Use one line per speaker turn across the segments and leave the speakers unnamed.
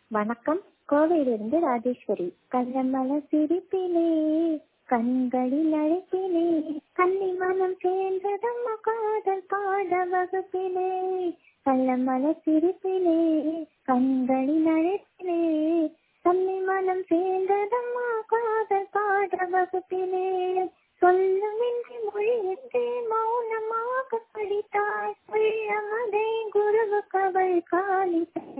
வணக்கம் கோவையிலிருந்து ராஜேஸ்வரி கள்ளமல சிரிப்பிலே கண்களில் அழைப்பிலே கண்ணி மனம் சேர்ந்ததம்மா காதல் பாட வகுப்பிலே கள்ளமல சிரிப்பிலே கண்களில் அழைப்பிலே கண்ணி மனம் சேர்ந்ததம்மா காதல் பாட வகுப்பிலே சொல்லுமின்றி மொழியின்றி மௌனமாக படித்தாய் உள்ளமதை குருவுக்கு அவள் காலித்தை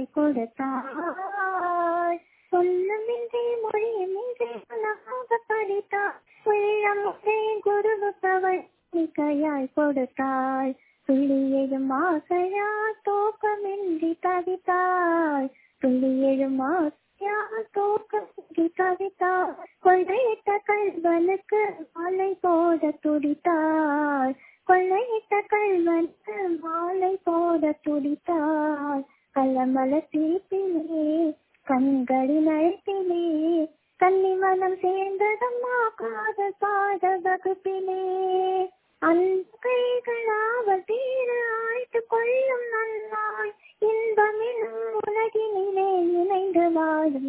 கொடுத்தாய் சொல்லுமின்றி மொழியுமின்றி மௌனமாக படித்தாய் உள்ளமதை குருவுக்கு அவள் கையாய் கொடுத்தாய் துள்ளி எழும் ஆசையா தோக்கமின்றி தவித்தாய் துள்ளி எழும் ஆசையா தோக்கமின்றி தவித்தாய் கொள்ளையிட்ட கல்வனுக்கு மாலை போட துடித்தாய் கொள்ளையிட்ட கல்வனுக்கு மாலை போட துடித்தாய் கள்ளமல சிரிப்பிலே கண்களின் அழைப்பிலே கன்னி மனம் சேர்ந்ததம்மா காதல் பாட வகுப்பிலே அந்த கைகளாவல் தீர ஆய்த்து கொள்ளும் நன்னாய் இன்பமெனும் உலகினிலே இணைந்து வாழும்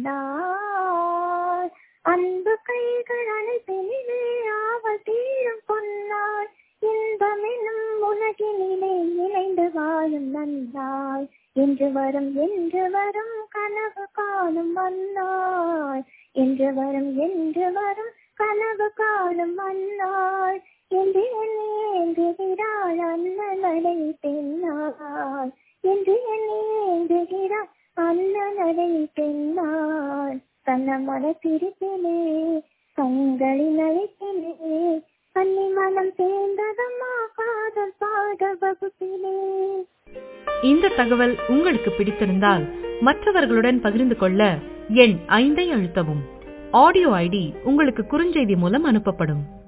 நன்னாய் அன்பு கைகள் அழைப்பினிலே ஆவல் தீரும் பொன்னாய் இன்பமெனும் உலகினிலே இணைந்து வாழும் நன்னாய் என்று வரும் என்று வரும் கனவு காணும் வந்தாய் என்று வரும் என்று வரும் கனவு காணும் வந்தாய் என்று என்னை ஏங்குகிறாள் அண்ணனடை பெண்ணாய் என்று என்னை ஏங்குகிறாள் அண்ணனடை பெண்ணாய் கண்ணமட சிரிப்பிலே கண்களின் அழைப்பிலே கண்ணி மனம் சேர்ந்ததம்மா காதல் பாட வகுப்பிலே
இந்த தகவல் உங்களுக்கு பிடித்திருந்தால் மற்றவர்களுடன் பகிர்ந்து கொள்ள எண் ஐந்தை அழுத்தவும் ஆடியோ ஐடி உங்களுக்கு குறுஞ்செய்தி மூலம் அனுப்பப்படும்